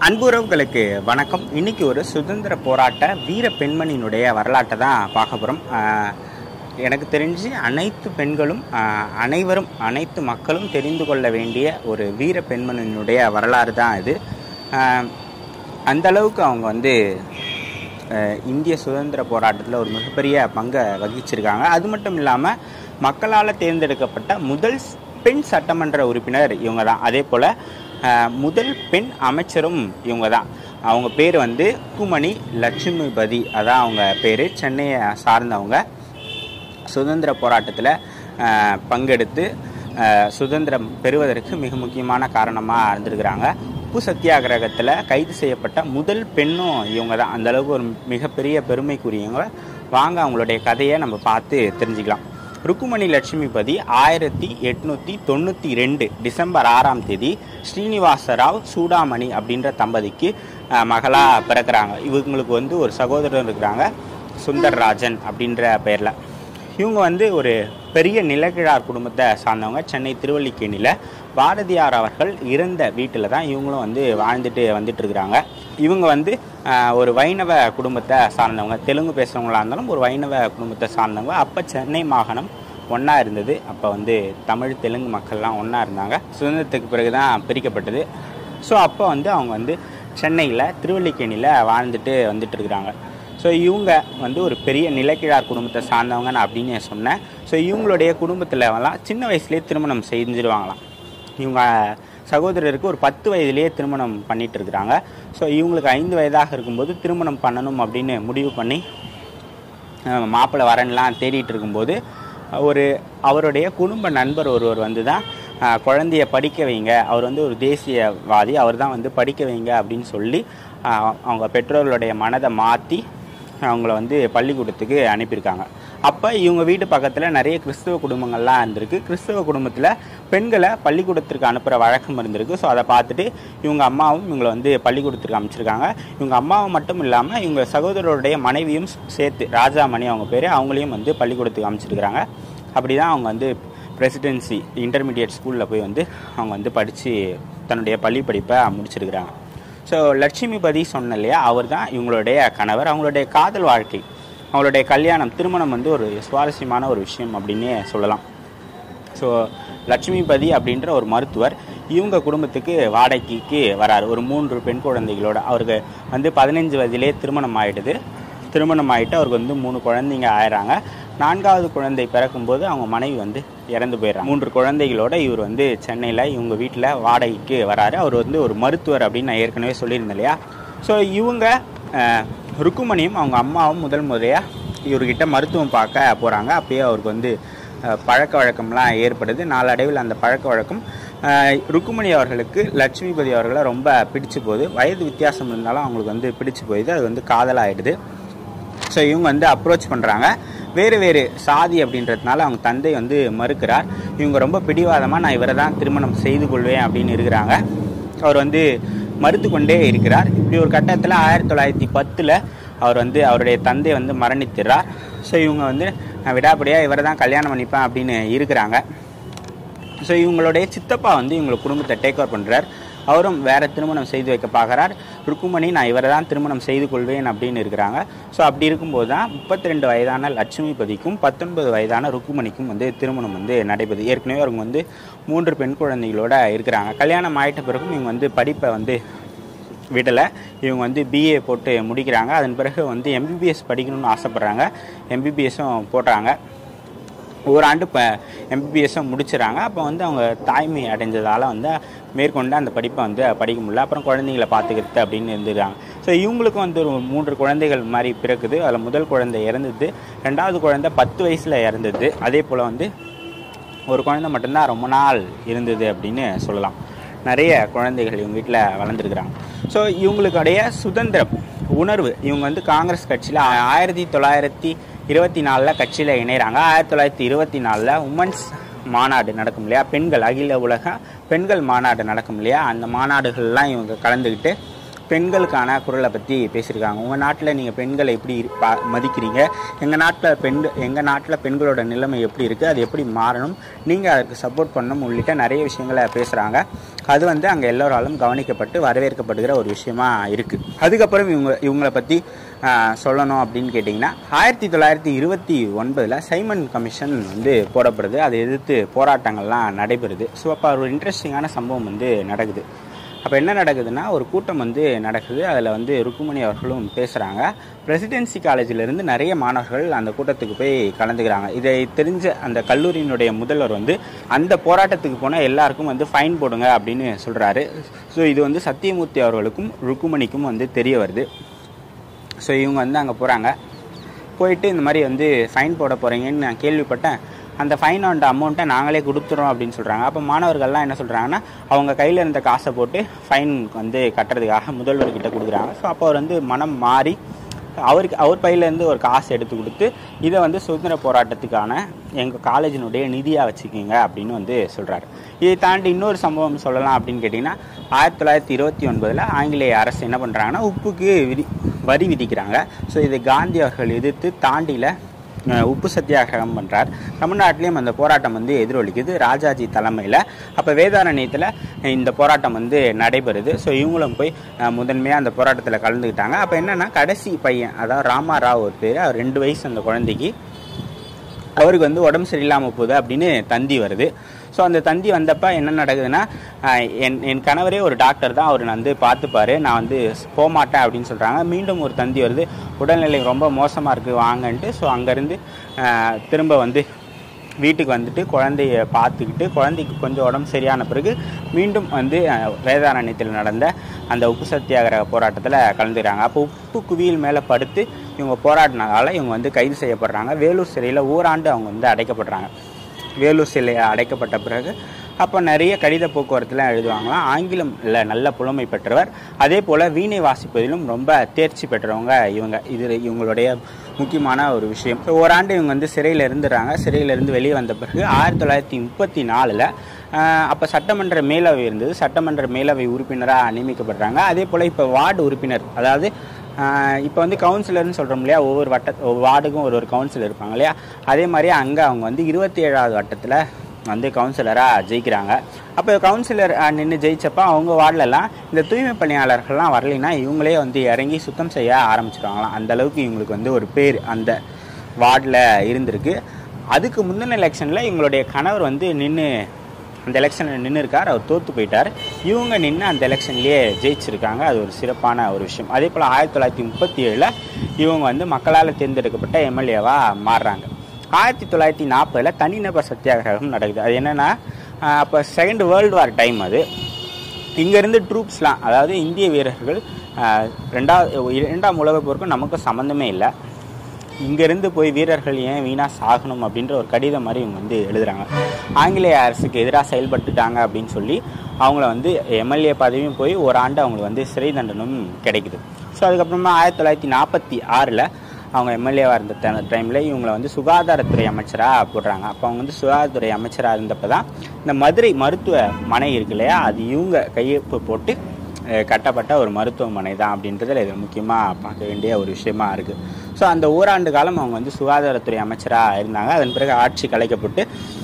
அன்புறவுகளுக்கு வணக்கம் இன்னைக்கு ஒரு சுதந்திர போராட்ட வீர பெண்மணியினுடைய வரலாற்றை தான் பார்க்க போகிறோம் எனக்கு தெரிஞ்சு அனைத்து பெண்களும் ஆஹ், அனைவரும் அனைத்து மக்களும் தெரிந்து கொள்ள வேண்டிய ஒரு வீர பெண்மணியினுடைய வரலாறு தான் இது ஆஹ், அந்த அளவுக்கு அவங்க வந்து அஹ், இந்திய சுதந்திர போராட்டத்தில் ஒரு மிகப்பெரிய பங்கை வகிச்சிருக்காங்க அது மட்டும் இல்லாமல் மக்களால் தேர்ந்தெடுக்கப்பட்ட முதல் ஸ்- பெண் சட்டமன்ற உறுப்பினர் இவங்க தான் அதே போல் முதல் பெண் அமைச்சரும் இவங்க தான் அவங்க பேர் வந்து குமணி லட்சுமிபதி அதான் அவங்க பேர் சென்னையை சார்ந்தவங்க சுதந்திர போராட்டத்தில் பங்கெடுத்து அஹ், சுதந்திரம் பெறுவதற்கு மிக முக்கியமான காரணமாக இருந்திருக்கிறாங்க உப்பு சத்தியாகிரகத்தில் கைது செய்யப்பட்ட முதல் பெண்ணும் இவங்க தான் அந்த அளவுக்கு ஒரு மிகப்பெரிய பெருமைக்குரியவங்க வாங்க அவங்களுடைய கதையை நம்ம பார்த்து தெரிஞ்சுக்கலாம் ருக்குமணி லட்சுமிபதி ஆயிரத்தி எட்நூற்றி தொண்ணூற்றி ரெண்டு டிசம்பர் ஆறாம் தேதி ஸ்ரீனிவாச ராவ் சூடாமணி அப்படின்ற தம்பதிக்கு மகளாக பிறக்கிறாங்க இவங்களுக்கு வந்து ஒரு சகோதரர் இருக்கிறாங்க சுந்தர்ராஜன் அப்படின்ற பெயரில் இவங்க வந்து ஒரு பெரிய நிலக்கிழார் குடும்பத்தை சார்ந்தவங்க சென்னை திருவல்லிக்கேணியில் பாரதியார் அவர்கள் இருந்த வீட்டில் தான் இவங்களும் வந்து வாழ்ந்துட்டு வந்துட்டு இருக்கிறாங்க இவங்க வந்து ஆஹ், ஒரு வைணவ குடும்பத்தை சார்ந்தவங்க தெலுங்கு பேசுகிறவங்களா இருந்தாலும் ஒரு வைணவ குடும்பத்தை சார்ந்தவங்க அப்போ சென்னை மாகாணம் ஒன்றா இருந்தது அப்போ வந்து தமிழ் தெலுங்கு மக்கள்லாம் ஒன்றா இருந்தாங்க சுதந்திரத்துக்கு பிறகு தான் பிரிக்கப்பட்டது ஸோ அப்போ வந்து அவங்க வந்து சென்னையில் திருவல்லிக்கேணியில் வாழ்ந்துட்டு வந்துட்டு இருக்கிறாங்க ஸோ இவங்க வந்து ஒரு பெரிய நிலக்கிழார் குடும்பத்தை சார்ந்தவங்க நான் அப்படின்னு சொன்னேன் ஸோ இவங்களுடைய குடும்பத்திலலாம் சின்ன வயசுலேயே திருமணம் செஞ்சிருவாங்களாம் இவங்க சகோதரருக்கு ஒரு பத்து வயதிலேயே திருமணம் பண்ணிட்டு இருக்கிறாங்க ஸோ இவங்களுக்கு ஐந்து வயதாக இருக்கும்போது திருமணம் பண்ணணும் அப்படின்னு முடிவு பண்ணி அஹ், மாப்பிள்ளை வரன்லாம் தேடிட்டு இருக்கும்போது ஒரு அவருடைய குடும்ப நண்பர் ஒருவர் வந்து தான் அஹ், குழந்தைய படிக்க வைங்க அவர் வந்து ஒரு தேசியவாதி அவர் தான் வந்து படிக்க வைங்க அப்படின்னு சொல்லி அஹ், அவங்க பெற்றோர்களுடைய மனதை மாற்றி அவங்கள வந்து பள்ளிக்கூடத்துக்கு அனுப்பியிருக்காங்க அப்போ இவங்க வீட்டு பக்கத்தில் நிறைய கிறிஸ்தவ குடும்பங்கள்லாம் இருந்திருக்கு கிறிஸ்தவ குடும்பத்தில் பெண்களை பள்ளிக்கூடத்திற்கு அனுப்புகிற வழக்கம் இருந்திருக்கு ஸோ அதை பார்த்துட்டு இவங்க அம்மாவும் இவங்களை வந்து பள்ளிக்கூடத்திற்கு அமைச்சிருக்காங்க இவங்க அம்மாவை மட்டும் இல்லாமல் இவங்க சகோதரருடைய மனைவியும் சேர்த்து ராஜாமணி அவங்க பேர் அவங்களையும் வந்து பள்ளிக்கூடத்துக்கு அமைச்சிருக்கிறாங்க அப்படி தான் அவங்க வந்து பிரசிடென்சி இன்டர்மீடியட் ஸ்கூலில் போய் வந்து அவங்க வந்து படித்து தன்னுடைய பள்ளி படிப்பை முடிச்சிருக்கிறாங்க ஸோ லட்சுமிபதி சொன்ன இல்லையா அவர் தான் இவங்களுடைய கணவர் அவங்களுடைய காதல் வாழ்க்கை அவங்களுடைய கல்யாணம் திருமணம் வந்து ஒரு சுவாரஸ்யமான ஒரு விஷயம் அப்படின்னே சொல்லலாம் ஸோ லட்சுமிபதி அப்படின்ற ஒரு மருத்துவர் இவங்க குடும்பத்துக்கு வாடகைக்கு வராரு ஒரு மூன்று பெண் குழந்தைகளோட அவருக்கு வந்து பதினஞ்சு வயதிலே திருமணம் ஆயிடுது திருமணம் ஆயிட்டு அவருக்கு வந்து மூணு குழந்தைங்க ஆயிடுறாங்க நான்காவது குழந்தை பிறக்கும்போது அவங்க மனைவி வந்து இறந்து போயிடுறாங்க மூன்று குழந்தைகளோட இவர் வந்து சென்னையில் இவங்க வீட்டில் வாடகைக்கு வராரு அவர் வந்து ஒரு மருத்துவர் அப்படின்னு நான் ஏற்கனவே சொல்லியிருந்தேன் இல்லையா ஸோ இவங்க அஹ், ருக்குமணியும் அவங்க அம்மாவும் முதல் முறையாக இவர்கிட்ட மருத்துவம் பார்க்க போகிறாங்க அப்பயே அவருக்கு வந்து அஹ், பழக்க வழக்கம்லாம் ஏற்படுது நாளடைவில் அந்த பழக்க வழக்கம் அஹ், ருக்குமணி அவர்களுக்கு லட்சுமிபதி அவர்களை ரொம்ப பிடிச்சு போகுது வயது வித்தியாசம் இருந்தாலும் அவங்களுக்கு வந்து பிடிச்சு போயிடுது அது வந்து காதலாகிடுது ஸோ இவங்க வந்து அப்ரோச் பண்ணுறாங்க வேறு வேறு சாதி அப்படின்றதுனால அவங்க தந்தை வந்து மறுக்கிறார் இவங்க ரொம்ப பிடிவாதமாக நான் இவரை தான் திருமணம் செய்து கொள்வேன் அப்படின்னு இருக்கிறாங்க அவர் வந்து மறுத்து கொண்டே இருக்கிறார் இப்படி ஒரு கட்டத்தில் ஆயிரத்தி தொள்ளாயிரத்தி பத்தில் அவர் வந்து அவருடைய தந்தை வந்து மரணித்திடுறார் ஸோ இவங்க வந்து நான் விடாப்படியாக இவரை தான் கல்யாணம் பண்ணிப்பேன் அப்படின்னு இருக்கிறாங்க ஸோ இவங்களுடைய சித்தப்பா வந்து இவங்க குடும்பத்தை டேக் ஓவர் பண்ணுறார் அவரும் வேற திருமணம் செய்து வைக்க பார்க்குறார் ருக்குமணி நான் இவரை தான் திருமணம் செய்து கொள்வேன் அப்படின்னு இருக்கிறாங்க ஸோ அப்படி இருக்கும்போது தான் முப்பத்தி ரெண்டு வயதான லட்சுமிபதிக்கும் பத்தொன்பது வயதான ருக்குமணிக்கும் வந்து திருமணம் வந்து நடைபெறுது ஏற்கனவே அவங்க வந்து மூன்று பெண் குழந்தைகளோட இருக்கிறாங்க கல்யாணம் ஆயிட்ட பிறகும் இவங்க வந்து படிப்பை வந்து விடலை இவங்க வந்து பிஏ போட்டு முடிக்கிறாங்க அதன் பிறகு வந்து எம்பிபிஎஸ் படிக்கணும்னு ஆசைப்பட்றாங்க எம்பிபிஎஸும் போடுறாங்க ஓராண்டு இப்போ எம்பிபிஎஸ்ஸும் முடிச்சிடறாங்க அப்போ வந்து அவங்க தாய்மை அடைஞ்சதால் வந்து மேற்கொண்டு அந்த படிப்பை வந்து படிக்க முடியல அப்புறம் குழந்தைங்களை பார்த்துக்கிறது அப்படின்னு இருந்துருக்காங்க ஸோ இவங்களுக்கும் வந்து ஒரு மூன்று குழந்தைகள் மாதிரி பிறக்குது அதில் முதல் குழந்தை இறந்தது ரெண்டாவது குழந்தை பத்து வயசில் இறந்தது அதே போல் வந்து ஒரு குழந்தை மட்டும்தான் ரொம்ப நாள் இருந்தது அப்படின்னு சொல்லலாம் நிறைய குழந்தைகள் இவங்க வீட்டில் வளர்ந்துருக்குறாங்க ஸோ இவங்களுடைய சுதந்திரம் உணர்வு இவங்க வந்து காங்கிரஸ் கட்சியில் ஆயிரத்தி தொள்ளாயிரத்தி இருபத்தி நாலில் கட்சியில் இணைகிறாங்க ஆயிரத்தி தொள்ளாயிரத்தி இருபத்தி நாலில் உமன்ஸ் மாநாடு நடக்கும் இல்லையா பெண்கள் அகில உலக பெண்கள் மாநாடு நடக்கும் இல்லையா அந்த மாநாடுகள்லாம் இவங்க கலந்துக்கிட்டு பெண்களுக்கான குரலை பற்றி பேசியிருக்காங்க உங்கள் நாட்டில் நீங்கள் பெண்களை எப்படி இரு- பா மதிக்கிறீங்க எங்கள் நாட்டில் பெண் எங்கள் நாட்டில் பெண்களோட நிலைமை எப்படி இருக்குது அது எப்படி மாறணும் நீங்கள் அதுக்கு சப்போர்ட் பண்ணணும் உள்ளிட்ட நிறைய விஷயங்களை பேசுகிறாங்க அது வந்து அங்கே எல்லோராலும் கவனிக்கப்பட்டு வரவேற்கப்படுகிற ஒரு விஷயமா இருக்குது அதுக்கப்புறம் இவங்க இவங்களை பற்றி சொல்லணும் அப்படின்னு கேட்டிங்கன்னா ஆயிரத்தி தொள்ளாயிரத்தி இருபத்தி ஒன்பதில் சைமன் கமிஷன் வந்து போடப்படுது அதை எதிர்த்து போராட்டங்கள்லாம் நடைபெறுது ஸோ அப்போ ஒரு இன்ட்ரெஸ்டிங்கான சம்பவம் வந்து நடக்குது அப்போ என்ன நடக்குதுன்னா ஒரு கூட்டம் வந்து நடக்குது அதில் வந்து ருக்குமணி அவர்களும் பேசுகிறாங்க பிரசிடென்சி காலேஜிலிருந்து நிறைய மாணவர்கள் அந்த கூட்டத்துக்கு போய் கலந்துக்கிறாங்க இதை தெரிஞ்ச அந்த கல்லூரியினுடைய முதல்வர் வந்து அந்த போராட்டத்துக்கு போன எல்லாருக்கும் வந்து ஃபைன் போடுங்க அப்படின்னு சொல்கிறாரு ஸோ இது வந்து சத்தியமூர்த்தி அவர்களுக்கும் ருக்குமணிக்கும் வந்து தெரிய வருது ஸோ இவங்க வந்து அங்கே போகிறாங்க போயிட்டு இந்த மாதிரி வந்து ஃபைன் போட போகிறீங்கன்னு நான் கேள்விப்பட்டேன் அந்த ஃபைன் அந்த அமௌண்ட்டை நாங்களே கொடுத்துறோம் அப்படின்னு சொல்கிறாங்க அப்போ மாணவர்கள்லாம் என்ன சொல்கிறாங்கன்னா அவங்க கையில் இருந்த காசை போட்டு ஃபைன் வந்து கட்டுறதுக்காக முதல்வர்கிட்ட கொடுக்குறாங்க ஸோ அப்போ அவர் வந்து மனம் மாறி அவருக்கு அவர் பையிலேருந்து ஒரு காசு எடுத்து கொடுத்து இதை வந்து சுதந்திர போராட்டத்துக்கான எங்கள் காலேஜினுடைய நிதியாக வச்சுக்கிங்க அப்படின்னு வந்து சொல்கிறாரு இதை தாண்டி இன்னொரு சம்பவம் சொல்லலாம் அப்படின்னு கேட்டிங்கன்னா ஆயிரத்தி தொள்ளாயிரத்தி இருபத்தி ஒன்பதில் ஆங்கிலேய அரசு என்ன பண்ணுறாங்கன்னா உப்புக்கு விதி வரி விதிக்கிறாங்க ஸோ இதை காந்தி அவர்கள் எதிர்த்து தாண்டியில் அஹ், உப்பு சத்தியாகிரகம் பண்ணுறார் தமிழ்நாட்டிலையும் அந்த போராட்டம் வந்து எதிரொலிக்குது ராஜாஜி தலைமையில் அப்போ வேதாரண்யத்தில் இந்த போராட்டம் வந்து நடைபெறுது ஸோ இவங்களும் போய் அஹ், முதன்மையாக அந்த போராட்டத்தில் கலந்துக்கிட்டாங்க அப்போ என்னென்னா கடைசி பையன் அதாவது ராமாராவ் ஒரு பேர் அவர் ரெண்டு வயசு அந்த குழந்தைக்கு அவருக்கு வந்து உடம்பு சரியில்லாமல் போகுது அப்படின்னு தந்தி வருது ஸோ அந்த தந்தி வந்தப்ப என்ன நடக்குதுன்னா ஆஹ், என் என் கணவரே ஒரு டாக்டர் தான் அவர் வந்து பார்த்துப்பாரு நான் வந்து போக மாட்டேன் அப்படின்னு சொல்கிறாங்க மீண்டும் ஒரு தந்தி வருது உடல்நிலை ரொம்ப மோசமாக இருக்குது வாங்கன்ட்டு ஸோ அங்கேருந்து திரும்ப வந்து வீட்டுக்கு வந்துட்டு குழந்தைய பார்த்துக்கிட்டு குழந்தைக்கு கொஞ்சம் உடம்பு சரியான பிறகு மீண்டும் வந்து அஹ், வேதாரண்யத்தில் நடந்த அந்த உப்பு சத்தியாகிரக போராட்டத்தில் கலந்துக்கிறாங்க அப்போ உப்பு குவியல் மேலே படுத்து இவங்க போராடினதால இவங்க வந்து கைது செய்யப்படுறாங்க வேலூர் சிறையில் ஓராண்டு அவங்க வந்து அடைக்கப்படுறாங்க வேலூர் சிலையை அடைக்கப்பட்ட பிறகு அப்போ நிறைய கடித போக்குவரத்துலாம் எழுதுவாங்களாம் ஆங்கிலம்ல நல்ல புலமை பெற்றவர் அதே போல் வீணை வாசிப்பதிலும் ரொம்ப தேர்ச்சி பெற்றவங்க இவங்க இது இவங்களுடைய முக்கியமான ஒரு விஷயம் So, ஓராண்டு இவங்க வந்து சிறையில் இருந்துடுறாங்க சிறையிலிருந்து வெளியே வந்த பிறகு ஆயிரத்தி தொள்ளாயிரத்தி முப்பத்தி நாலில் அப்போ சட்டமன்ற மேலவை இருந்தது சட்டமன்ற மேலவை உறுப்பினராக நியமிக்கப்படுறாங்க அதே போல் இப்போ வார்டு உறுப்பினர் அதாவது இப்போ வந்து கவுன்சிலர்னு சொல்கிறோம் இல்லையா ஒவ்வொரு வட்ட ஒவ்வொரு வார்டுக்கும் ஒரு ஒரு கவுன்சிலர் இருப்பாங்க இல்லையா அதே மாதிரி அங்கே அவங்க வந்து இருபத்தி ஏழாவது வட்டத்தில் வந்து கவுன்சிலராக ஜெயிக்கிறாங்க அப்போ கவுன்சிலர் நின்று ஜெயிச்சப்ப அவங்க வார்டிலலாம் இந்த தூய்மை பணியாளர்கள்லாம் வரலைன்னா இவங்களே வந்து இறங்கி சுத்தம் செய்ய ஆரம்பிச்சிருவாங்களாம் அந்த அளவுக்கு இவங்களுக்கு வந்து ஒரு பேர் அந்த வார்டில் இருந்திருக்கு அதுக்கு முந்தின எலெக்ஷனில் இவங்களுடைய கணவர் வந்து நின்று அந்த எலெக்ஷனில் நின்று இருக்கார் அவர் தோற்று போயிட்டார் இவங்க நின்று அந்த எலெக்ஷன்லேயே ஜெயிச்சிருக்காங்க அது ஒரு சிறப்பான ஒரு விஷயம் அதே போல் ஆயிரத்தி தொள்ளாயிரத்தி முப்பத்தி ஏழில் இவங்க வந்து மக்களால் தேர்ந்தெடுக்கப்பட்ட எம்எல்ஏவாக மாறுறாங்க ஆயிரத்தி தொள்ளாயிரத்தி நாற்பதில் தனிநபர் சத்தியாகிரகம் நடக்குது அது என்னென்னா அப்போ செகண்ட் வேர்ல்டு வார் டைம் அது இங்கேருந்து ட்ரூப்ஸ்லாம் அதாவது இந்திய வீரர்கள் ஆஹ், ரெண்டாவது இரண்டாம் உலகப் போருக்கும் நமக்கும் சம்மந்தமே இல்லை இங்கேருந்து போய் வீரர்கள் ஏன் வீணாக சாகணும் அப்படின்ற ஒரு கடிதம் மாதிரி இவங்க வந்து எழுதுறாங்க ஆங்கிலேய அரசுக்கு எதிராக செயல்பட்டுட்டாங்க அப்படின்னு சொல்லி அவங்கள வந்து எம்எல்ஏ பதவியும் போய் ஒரு ஆண்டு அவங்களுக்கு வந்து சிறை தண்டனும் கிடைக்குது ஸோ அதுக்கப்புறமா ஆயிரத்தி தொள்ளாயிரத்தி நாற்பத்தி ஆறில் அவங்க எம்எல்ஏவாக இருந்த டைமில் இவங்களை வந்து சுகாதாரத்துறை அமைச்சராக போடுறாங்க அப்போ அவங்க வந்து சுகாதாரத்துறை அமைச்சராக இருந்தப்போ தான் இந்த மதுரை மருத்துவ மனை இருக்கு இல்லையா அது இவங்க கையெழுப்பு போட்டு அஹ், கட்டப்பட்ட ஒரு மருத்துவமனை தான் அப்படின்றதுல இது முக்கியமாக பார்க்க வேண்டிய ஒரு விஷயமா இருக்குது ஸோ அந்த ஓராண்டு காலம் அவங்க வந்து சுகாதாரத்துறை அமைச்சராக இருந்தாங்க அதன் பிறகு ஆட்சி கலைக்கப்பட்டு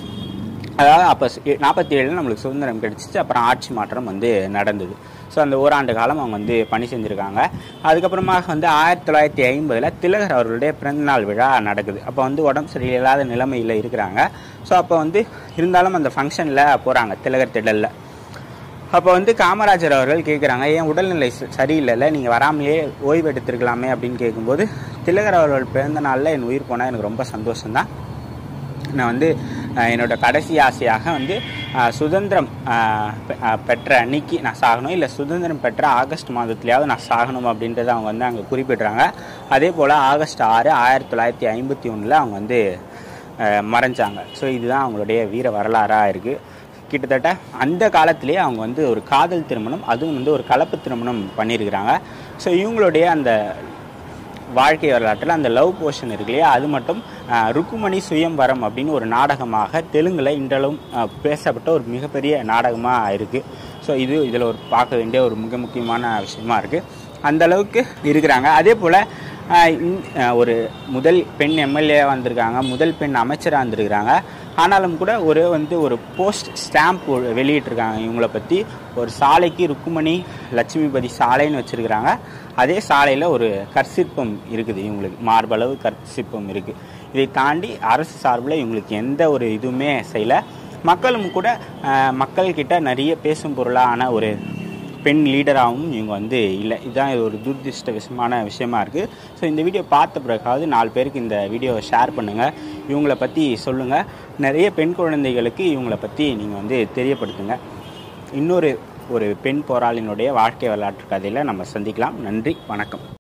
அதாவது அப்போ நாற்பத்தி ஏழில் நம்மளுக்கு சுதந்திரம் கிடைச்சிச்சு அப்புறம் ஆட்சி மாற்றம் வந்து நடந்தது ஸோ அந்த ஓராண்டு காலம் அவங்க வந்து பணி செஞ்சுருக்காங்க அதுக்கப்புறமாக வந்து ஆயிரத்தி தொள்ளாயிரத்தி ஐம்பதில் திலகர் அவர்களுடைய பிறந்தநாள் விழா நடக்குது அப்போ வந்து உடம்பு சரியில்லாத நிலைமையில் இருக்கிறாங்க ஸோ அப்போ வந்து இருந்தாலும் அந்த ஃபங்க்ஷனில் போகிறாங்க திலகர் திடலில் அப்போ வந்து காமராஜர் அவர்கள் கேட்குறாங்க ஏன் உடல்நிலை ச- சரியில்லைல்ல நீங்கள் வராமையே ஓய்வு எடுத்திருக்கலாமே அப்படின்னு கேட்கும்போது திலகர் அவர்கள் பிறந்த நாளில் என் உயிர் போனால் எனக்கு ரொம்ப சந்தோஷம்தான் நான் வந்து அஹ், என்னோட கடைசி ஆசையாக வந்து அஹ், சுதந்திரம் அஹ், பெ- அஹ், பெற்ற அன்னைக்கு நான் சாகணும் இல்லை சுதந்திரம் பெற்ற ஆகஸ்ட் மாதத்துலையாவது நான் சாகணும் அப்படின்றத அவங்க வந்து அங்கே குறிப்பிடுறாங்க அதே போல் ஆகஸ்ட் ஆறு ஆயிரத்தி தொள்ளாயிரத்தி ஐம்பத்தி ஒன்றில் அவங்க வந்து அஹ், மறைஞ்சாங்க ஸோ இதுதான் அவங்களுடைய வீர வரலாறாக இருக்குது கிட்டத்தட்ட அந்த காலத்திலேயே அவங்க வந்து ஒரு காதல் திருமணம் அதுவும் வந்து ஒரு கலப்பு திருமணம் பண்ணியிருக்கிறாங்க ஸோ இவங்களுடைய அந்த வாழ்க்கை வரலாற்றில் அந்த லவ் போர்ஷன் இருக்கு இல்லையா அது மட்டும் அஹ், ருக்குமணி சுயம்வரம் அப்படின்னு ஒரு நாடகமாக தெலுங்கில் இன்றளவும் அஹ், பேசப்பட்ட ஒரு மிகப்பெரிய நாடகமாக இருக்குது ஸோ இது இதில் ஒரு பார்க்க வேண்டிய ஒரு மிக முக்கியமான விஷயமா இருக்குது அந்த அளவுக்கு இருக்கிறாங்க அதே போல் ஒரு முதல் பெண் எம்எல்ஏ வந்திருக்காங்க முதல் பெண் அமைச்சராக வந்திருக்கிறாங்க ஆனாலும் கூட ஒரு வந்து ஒரு போஸ்ட் ஸ்டாம்ப் வெளியிட்டிருக்காங்க இவங்களை பற்றி ஒரு சாலைக்கு ருக்குமணி லட்சுமிபதி சாலைன்னு வச்சுருக்கிறாங்க அதே சாலையில் ஒரு கற்சிற்பம் இருக்குது இவங்களுக்கு மார்பளவு கற்சிற்பம் இருக்குது இதை தாண்டி அரசு சார்பில் இவங்களுக்கு எந்த ஒரு இதுவுமே செய்யலை மக்களும் கூட அஹ், மக்கள்கிட்ட நிறைய பேசும் பொருளான ஒரு பெண் லீடராகவும் இவங்க வந்து இல்லை இதுதான் இது ஒரு துரதிருஷ்டவசமான விஷயமா இருக்குது ஸோ இந்த வீடியோ பார்த்த பிறகாவது நாலு பேருக்கு இந்த வீடியோவை ஷேர் பண்ணுங்கள் இவங்கள பற்றி சொல்லுங்கள் நிறைய பெண் குழந்தைகளுக்கு இவங்கள பற்றி நீங்கள் வந்து தெரியப்படுத்துங்க இன்னொரு ஒரு பெண் போராளினுடைய வாழ்க்கை வரலாற்று கதையில் நம்ம சந்திக்கலாம் நன்றி வணக்கம்